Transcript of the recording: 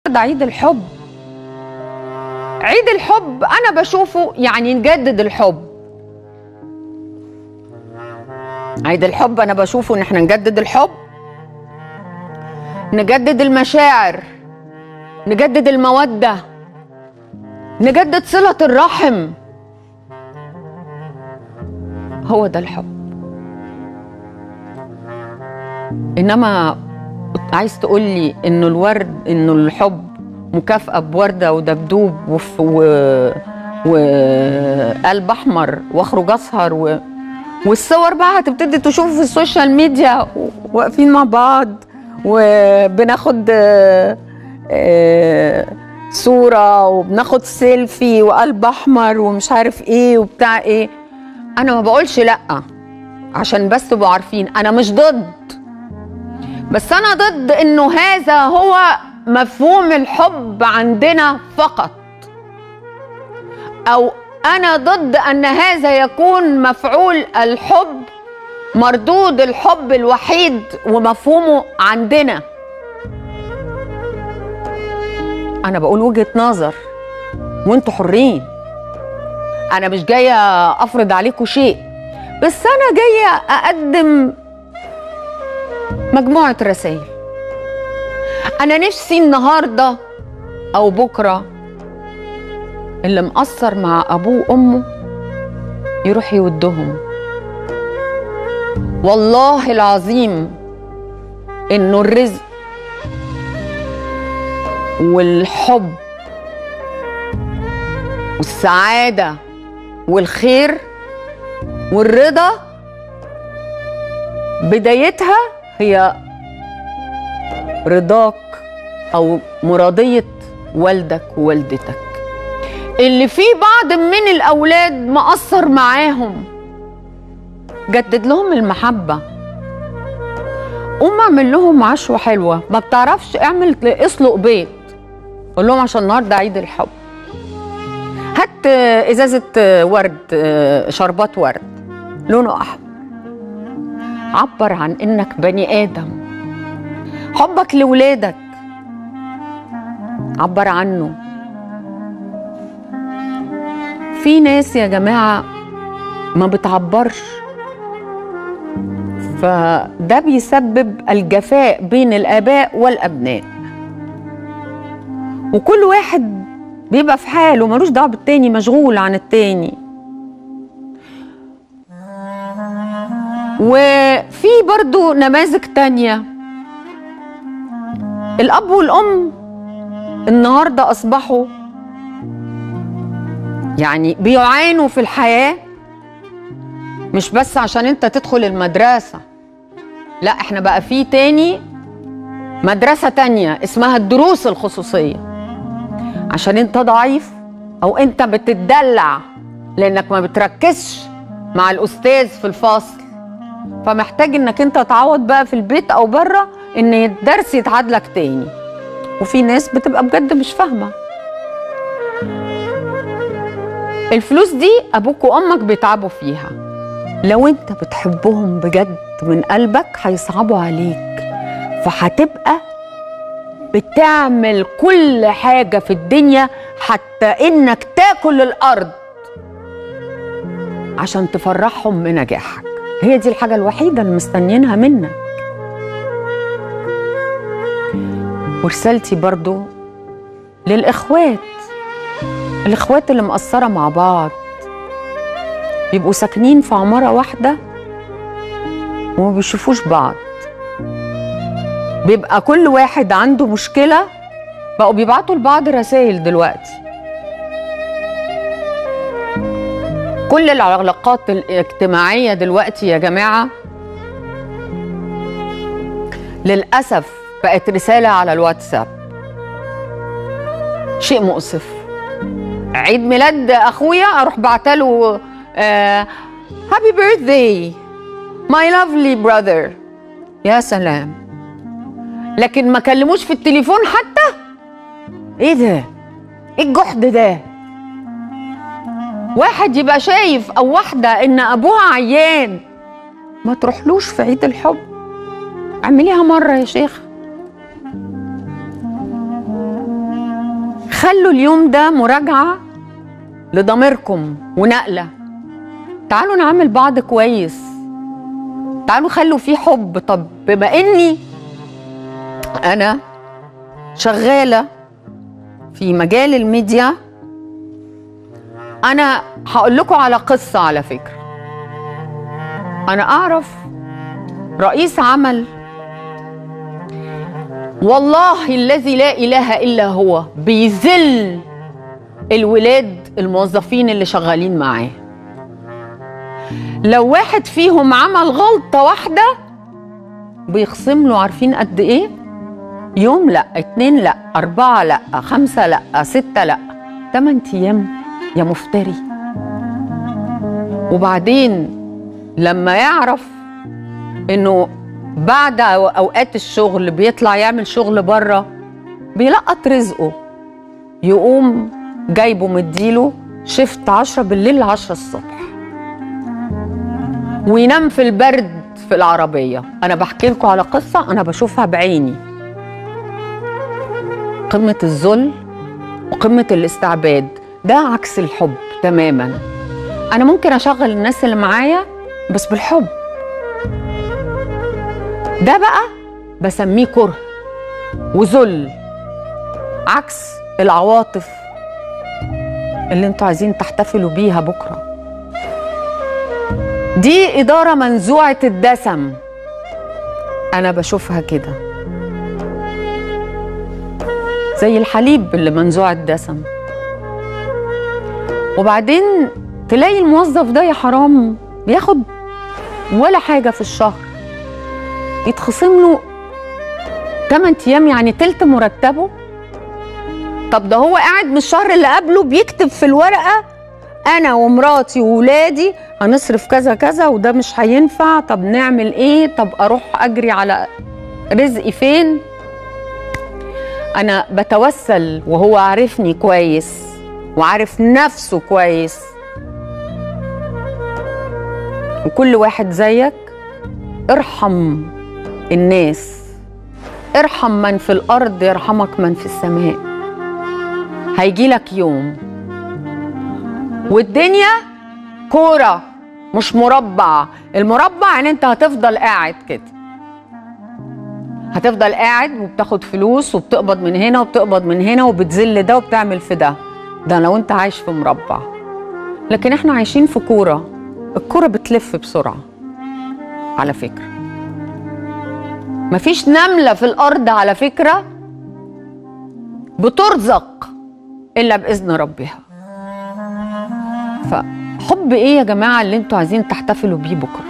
ده عيد الحب عيد الحب انا بشوفه يعني نجدد الحب عيد الحب انا بشوفه ان احنا نجدد الحب نجدد المشاعر نجدد الموده نجدد صله الرحم هو ده الحب انما عايز تقول لي انه الورد انه الحب مكافأة بوردة ودبدوب وف و... وقلب أحمر وأخرج أسهر و... والصور بقى هتبتدي تشوف في السوشيال ميديا واقفين مع بعض وبناخد آه، آه، صورة وبناخد سيلفي وقلب أحمر ومش عارف إيه وبتاع إيه أنا ما بقولش لأ عشان بس تبقوا عارفين أنا مش ضد بس انا ضد انه هذا هو مفهوم الحب عندنا فقط او انا ضد ان هذا يكون مفعول الحب مردود الحب الوحيد ومفهومه عندنا انا بقول وجهة نظر وانتوا حرين انا مش جايه افرض عليكم شيء بس انا جايه اقدم مجموعة رسائل أنا نفسي النهاردة أو بكرة اللي مقصر مع أبوه وأمه يروح يودهم والله العظيم إنه الرزق والحب والسعادة والخير والرضا بدايتها هي رضاك او مرضيه والدك ووالدتك اللي في بعض من الاولاد مقصر معاهم جدد لهم المحبه قوم اعمل لهم عشوه حلوه ما بتعرفش اعمل اسلق بيض قول لهم عشان النهارده عيد الحب هات ازازه ورد شربات ورد لونه احمر عبر عن انك بني ادم حبك لولادك عبر عنه في ناس يا جماعه ما بتعبرش فده بيسبب الجفاء بين الاباء والابناء وكل واحد بيبقى في حاله ملوش دعوه بالتاني مشغول عن التاني وفي برضو نماذج تانية الأب والأم النهاردة أصبحوا يعني بيعانوا في الحياة مش بس عشان انت تدخل المدرسة لا احنا بقى في تاني مدرسة تانية اسمها الدروس الخصوصية عشان انت ضعيف او انت بتتدلع لانك ما بتركزش مع الاستاذ في الفصل فمحتاج انك انت تعوض بقى في البيت او بره ان الدرس يتعادلك تاني وفي ناس بتبقى بجد مش فاهمه الفلوس دي ابوك وامك بيتعبوا فيها لو انت بتحبهم بجد من قلبك هيصعبوا عليك فهتبقى بتعمل كل حاجة في الدنيا حتى انك تاكل الارض عشان تفرحهم بنجاحك هي دي الحاجة الوحيدة اللي مستنيينها منك ورسالتي برضو للإخوات الإخوات اللي مقصرة مع بعض بيبقوا ساكنين في عمارة واحدة وما بيشوفوش بعض بيبقى كل واحد عنده مشكلة بقوا بيبعتوا لبعض رسائل دلوقتي كل العلاقات الاجتماعية دلوقتي يا جماعة للأسف بقت رسالة على الواتساب شيء مؤسف عيد ميلاد أخويا أروح بعتله هابي بيرثداي ماي لافلي براذر يا سلام لكن ما كلموش في التليفون حتى ايه ده ايه الجحد ده واحد يبقى شايف او واحده ان ابوها عيان ما تروحلوش في عيد الحب اعمليها مره يا شيخ خلوا اليوم ده مراجعة لضميركم ونقلة تعالوا نعمل بعض كويس تعالوا خلوا فيه حب طب بما اني انا شغالة في مجال الميديا انا هقول لكم على قصة على فكرة انا اعرف رئيس عمل والله الذي لا اله الا هو بيذل الولاد الموظفين اللي شغالين معاه لو واحد فيهم عمل غلطة واحدة بيخصم له عارفين قد ايه يوم لا اتنين لا اربعة لا خمسة لا ستة لا تمن ايام يا مفتري وبعدين لما يعرف انه بعد اوقات الشغل بيطلع يعمل شغل بره بيلقط رزقه يقوم جايبه مديله شفت عشرة بالليل لعشرة الصبح وينام في البرد في العربية أنا بحكي لكم على قصة أنا بشوفها بعيني قمة الذل وقمة الاستعباد ده عكس الحب تماما أنا ممكن أشغل الناس اللي معايا بس بالحب ده بقى بسميه كره وذل عكس العواطف اللي انتوا عايزين تحتفلوا بيها بكره دي إدارة منزوعة الدسم أنا بشوفها كده زي الحليب اللي منزوع الدسم وبعدين تلاقي الموظف ده يا حرام بياخد ولا حاجة في الشهر يتخصم له 8 أيام يعني تلت مرتبه طب ده هو قاعد من الشهر اللي قبله بيكتب في الورقة أنا ومراتي وولادي هنصرف كذا كذا وده مش هينفع طب نعمل ايه طب اروح اجري على رزقي فين انا بتوسل وهو عارفني كويس وعارف نفسه كويس وكل واحد زيك ارحم الناس ارحم من في الارض يرحمك من في السماء هيجي لك يوم والدنيا كوره مش مربع المربع يعني انت هتفضل قاعد كده هتفضل قاعد وبتاخد فلوس وبتقبض من هنا وبتقبض من هنا وبتذل ده وبتعمل في ده ده لو انت عايش في مربع لكن احنا عايشين في كوره الكوره بتلف بسرعه على فكره مفيش نمله في الارض على فكره بترزق الا باذن ربها ف حب ايه يا جماعه اللي انتوا عايزين تحتفلوا بيه بكره